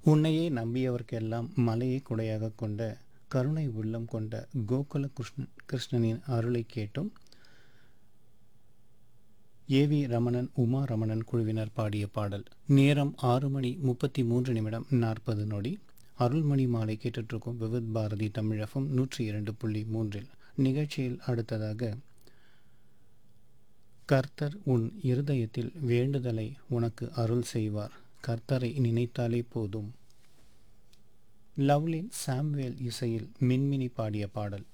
உன்னையே நம்பியவர்க்கெல்லாம் மலையை குடையாக கொண்ட கருணை உள்ளம் கொண்ட கோகுல கிருஷ்ண கிருஷ்ணனின் அருளை கேட்டும் ஏவி ரமணன் உமா ரமணன் குழுவினர் பாடிய பாடல் நேரம் ஆறு மணி முப்பத்தி மூன்று நிமிடம் நாற்பது நொடி அருள்மணி மாலை கேட்டுட்ருக்கும் விவித் பாரதி தமிழகம் நூற்றி இரண்டு புள்ளி மூன்றில் நிகழ்ச்சியில் அடுத்ததாக கர்த்தர் உன் இருதயத்தில் வேண்டுதலை உனக்கு அருள் செய்வார் கர்த்தரை நினைத்தாலே போதும் லவ்லின் சாம்வேல் இசையில் மின்மினி பாடிய பாடல்